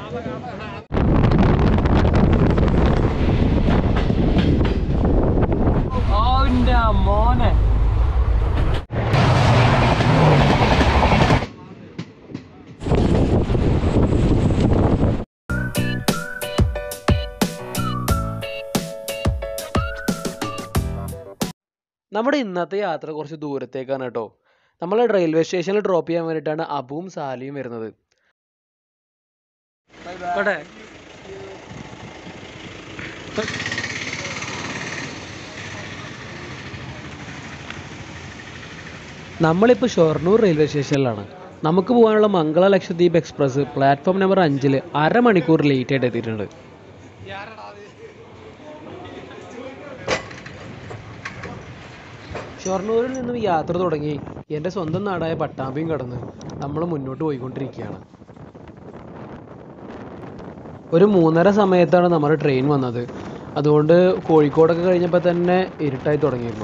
ഓന്റെ മോനെ നമ്മുടെ ഇന്നത്തെ യാത്ര കുറച്ച് ദൂരത്തേക്കാണ് കേട്ടോ നമ്മൾ റെയിൽവേ സ്റ്റേഷനിൽ ഡ്രോപ്പ് ചെയ്യാൻ വേണ്ടിയിട്ടാണ് അബുവും സാലിയും വരുന്നത് ഇവിടെ നമ്മളിപ്പോൾ ഷൊർണൂർ റെയിൽവേ സ്റ്റേഷനിലാണ് നമുക്ക് പോകാനുള്ള Mangala Lakshadweep express platform number അഞ്ചിൽ അരമണിക്കൂർ ലേറ്റ് ആയിട്ട് എത്തിയിട്ടുണ്ട് ഷൊർണൂരിൽ നിന്നും യാത്ര തുടങ്ങി എൻ്റെ സ്വന്തം നാടായ പട്ടാമ്പിയും കടന്ന് നമ്മൾ മുന്നോട്ട് പോയിക്കൊണ്ടിരിക്കുകയാണ് ഒരു മൂന്നര സമയത്താണ് നമ്മുടെ ട്രെയിൻ വന്നത് അതുകൊണ്ട് കോഴിക്കോടൊക്കെ കഴിഞ്ഞപ്പോൾ തന്നെ ഇരുട്ടായി തുടങ്ങിയിരുന്നു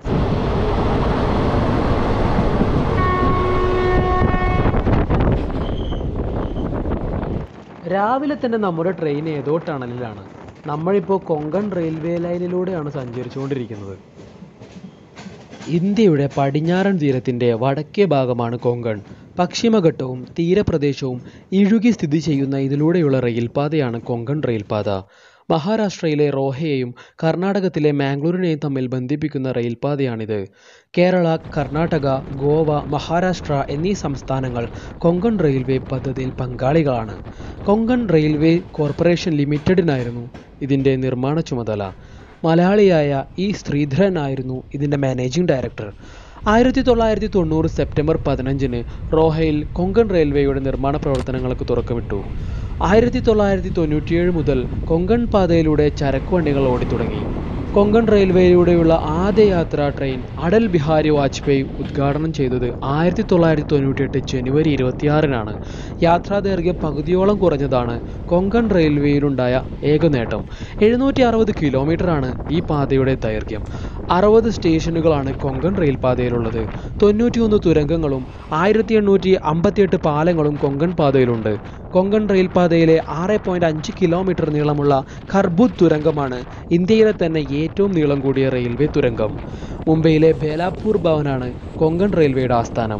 രാവിലെ തന്നെ നമ്മുടെ ട്രെയിൻ ഏതോ ടണലിലാണ് നമ്മളിപ്പോൾ കൊങ്കൺ റെയിൽവേ ലൈനിലൂടെയാണ് സഞ്ചരിച്ചുകൊണ്ടിരിക്കുന്നത് ഇന്ത്യയുടെ പടിഞ്ഞാറൻ തീരത്തിൻ്റെ വടക്കേ ഭാഗമാണ് കൊങ്കൺ പശ്ചിമഘട്ടവും തീരപ്രദേശവും ഇഴുകി സ്ഥിതി ചെയ്യുന്ന ഇതിലൂടെയുള്ള റെയിൽപാതയാണ് കൊങ്കൺ റെയിൽപാത മഹാരാഷ്ട്രയിലെ റോഹയെയും കർണാടകത്തിലെ മാംഗ്ലൂരിനെയും തമ്മിൽ ബന്ധിപ്പിക്കുന്ന റെയിൽപാതയാണിത് കേരള കർണാടക ഗോവ മഹാരാഷ്ട്ര എന്നീ സംസ്ഥാനങ്ങൾ കൊങ്കൺ റെയിൽവേ പദ്ധതിയിൽ പങ്കാളികളാണ് കൊങ്കൺ റെയിൽവേ കോർപ്പറേഷൻ ലിമിറ്റഡിനായിരുന്നു ഇതിൻ്റെ നിർമ്മാണ ചുമതല മലയാളിയായ ഇ ശ്രീധരൻ ആയിരുന്നു ഇതിൻ്റെ മാനേജിംഗ് ഡയറക്ടർ ആയിരത്തി തൊള്ളായിരത്തി തൊണ്ണൂറ് സെപ്റ്റംബർ പതിനഞ്ചിന് റോഹയിൽ കൊങ്കൺ റെയിൽവേയുടെ നിർമ്മാണ പ്രവർത്തനങ്ങൾക്ക് തുറക്കമിട്ടു ആയിരത്തി തൊള്ളായിരത്തി തൊണ്ണൂറ്റിയേഴ് മുതൽ കൊങ്കൺ പാതയിലൂടെ ചരക്കുവണ്ടികൾ ഓടിത്തുടങ്ങി കൊങ്കൺ റെയിൽവേയിലൂടെയുള്ള ആദ്യ യാത്രാ ട്രെയിൻ അടൽ ബിഹാരി വാജ്പേയി ഉദ്ഘാടനം ചെയ്തത് ആയിരത്തി തൊള്ളായിരത്തി തൊണ്ണൂറ്റിയെട്ട് ജനുവരി ഇരുപത്തിയാറിനാണ് യാത്രാദൈർഘ്യം പകുതിയോളം കുറഞ്ഞതാണ് കൊങ്കൺ റെയിൽവേയിലുണ്ടായ ഏക നേട്ടം എഴുന്നൂറ്റി അറുപത് കിലോമീറ്ററാണ് ഈ പാതയുടെ ദൈർഘ്യം അറുപത് സ്റ്റേഷനുകളാണ് കൊങ്കൺ റെയിൽ പാതയിലുള്ളത് തൊണ്ണൂറ്റിയൊന്ന് തുരങ്കങ്ങളും ആയിരത്തി എണ്ണൂറ്റി അമ്പത്തിയെട്ട് പാലങ്ങളും കൊങ്കൺ പാതയിലുണ്ട് കൊങ്കൺ റെയിൽ പാതയിലെ ആറ് പോയിന്റ് അഞ്ച് കിലോമീറ്റർ നീളമുള്ള ഖർബുദ് തുരങ്കമാണ് ഇന്ത്യയിലെ തന്നെ ഏറ്റവും നീളം കൂടിയ റെയിൽവേ തുരങ്കം മുംബൈയിലെ ബേലാപൂർ ഭവനാണ് കൊങ്കൺ റെയിൽവേയുടെ ആസ്ഥാനം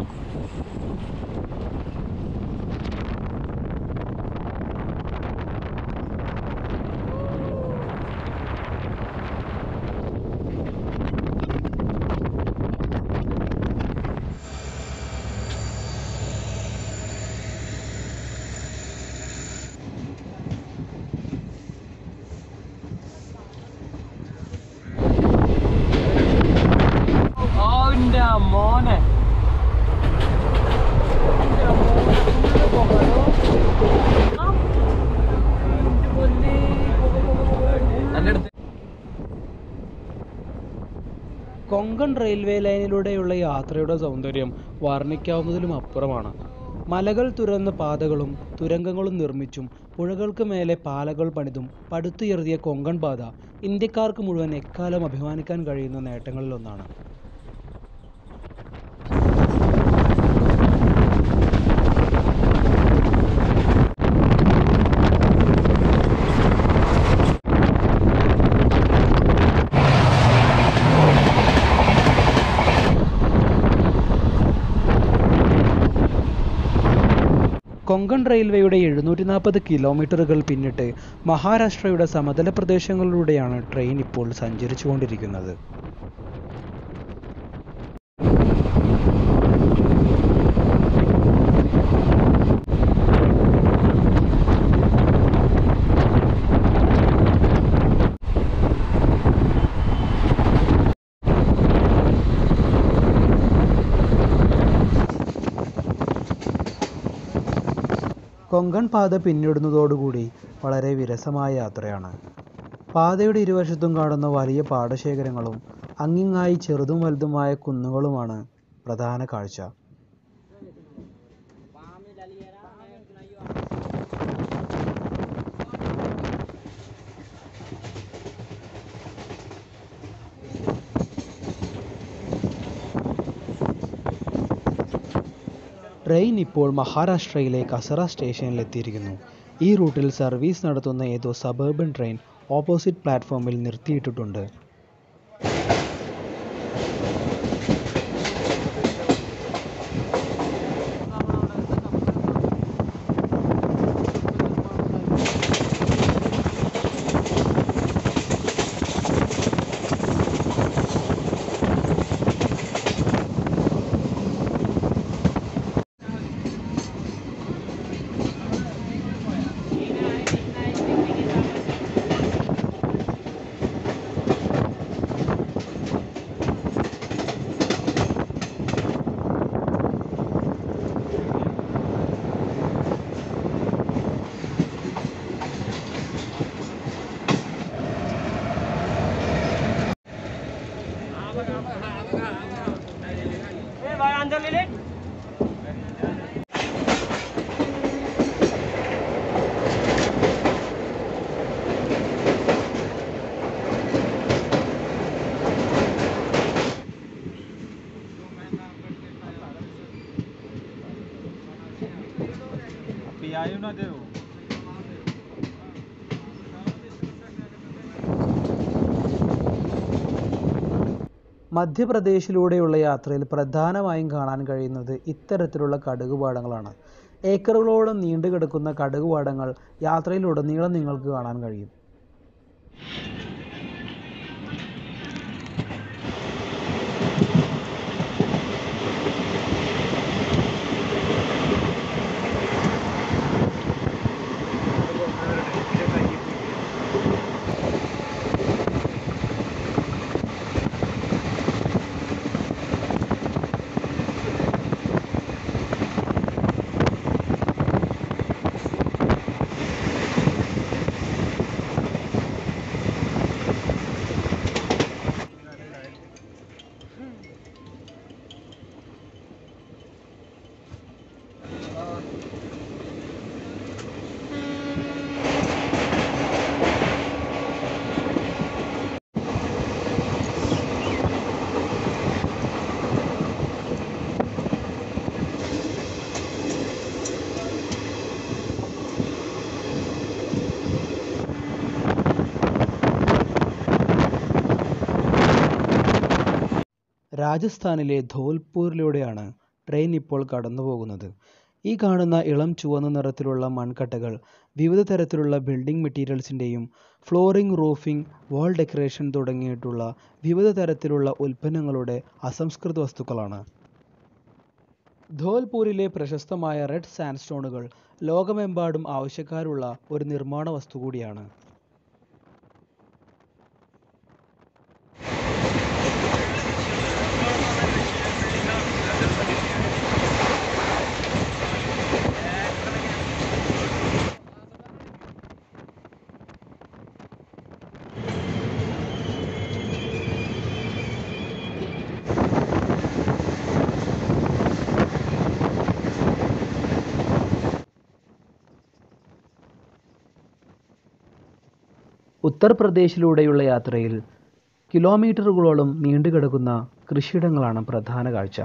ഓന്റെ മോനെ കൊങ്കൺ റെയിൽവേ ലൈനിലൂടെയുള്ള യാത്രയുടെ സൗന്ദര്യം വർണ്ണിക്കാവുന്നതിലും അപ്പുറമാണ് മലകൾ തുരന്ന പാതകളും തുരങ്കങ്ങളും നിർമ്മിച്ചും പുഴകൾക്ക് മേലെ പാലകൾ പണിതും പടുത്തുയർത്തിയ കൊങ്കൺ പാത ഇന്ത്യക്കാർക്ക് മുഴുവൻ എക്കാലം അഭിമാനിക്കാൻ കഴിയുന്ന നേട്ടങ്ങളിലൊന്നാണ് കൊങ്കൺ റെയിൽവേയുടെ എഴുന്നൂറ്റി നാൽപ്പത് കിലോമീറ്ററുകൾ പിന്നിട്ട് മഹാരാഷ്ട്രയുടെ സമതല പ്രദേശങ്ങളിലൂടെയാണ് ട്രെയിൻ ഇപ്പോൾ സഞ്ചരിച്ചുകൊണ്ടിരിക്കുന്നത് കൊങ്കൺ പാത പിന്നിടുന്നതോടുകൂടി വളരെ വിരസമായ യാത്രയാണ് പാതയുടെ ഇരുവശത്തും കാണുന്ന വലിയ പാടശേഖരങ്ങളും അങ്ങിങ്ങായി ചെറുതും വലുതുമായ കുന്നുകളുമാണ് പ്രധാന കാഴ്ച ട്രെയിൻ ഇപ്പോൾ മഹാരാഷ്ട്രയിലെ കസറ സ്റ്റേഷനിൽ എത്തിയിരിക്കുന്നു ഈ റൂട്ടിൽ സർവീസ് നടത്തുന്ന ഏതോ സബർബൻ ട്രെയിൻ ഓപ്പോസിറ്റ് പ്ലാറ്റ്ഫോമിൽ നിർത്തിയിട്ടിട്ടുണ്ട് भाई अंदर ले ले പിയായും ना दे മധ്യപ്രദേശിലൂടെയുള്ള യാത്രയിൽ പ്രധാനമായും കാണാൻ കഴിയുന്നത് ഇത്തരത്തിലുള്ള കടുകുപാടങ്ങളാണ് ഏക്കറുകളോളം നീണ്ടുകിടക്കുന്ന കടുകുപാടങ്ങൾ യാത്രയിലുടനീളം നിങ്ങൾക്ക് കാണാൻ കഴിയും രാജസ്ഥാനിലെ ധോൽപൂരിലൂടെയാണ് ട്രെയിൻ ഇപ്പോൾ കടന്നുപോകുന്നത് ഈ കാണുന്ന ഇളം ചുവന്ന നിറത്തിലുള്ള മൺകട്ടകൾ വിവിധ തരത്തിലുള്ള ബിൽഡിംഗ് മെറ്റീരിയൽസിൻ്റെയും ഫ്ലോറിംഗ് റൂഫിംഗ് വാൾ ഡെക്കറേഷൻ തുടങ്ങിയിട്ടുള്ള വിവിധ തരത്തിലുള്ള ഉൽപ്പന്നങ്ങളുടെ അസംസ്കൃത വസ്തുക്കളാണ് ധോൽപൂരിലെ പ്രശസ്തമായ റെഡ് സാൻഡ്സ്റ്റോണുകൾ ലോകമെമ്പാടും ആവശ്യക്കാരുള്ള ഒരു നിർമ്മാണ വസ്തു കൂടിയാണ് ഉത്തർപ്രദേശിലൂടെയുള്ള യാത്രയിൽ കിലോമീറ്ററുകളോളം നീണ്ടുകിടക്കുന്ന കൃഷിയിടങ്ങളാണ് പ്രധാന കാഴ്ച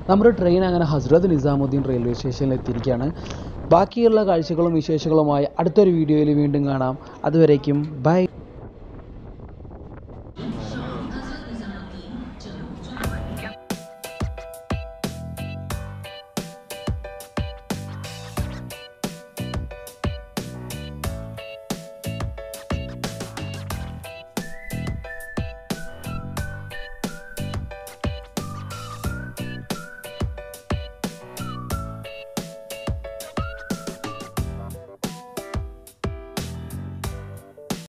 നമ്മുടെ ട്രെയിൻ അങ്ങനെ ഹസ്രത്ത് നിസാമുദ്ദീൻ റെയിൽവേ സ്റ്റേഷനിൽ എത്തിയിരിക്കുകയാണ് ബാക്കിയുള്ള കാഴ്ചകളും വിശേഷങ്ങളുമായി അടുത്തൊരു വീഡിയോയിൽ വീണ്ടും കാണാം അതുവരേക്കും ബൈ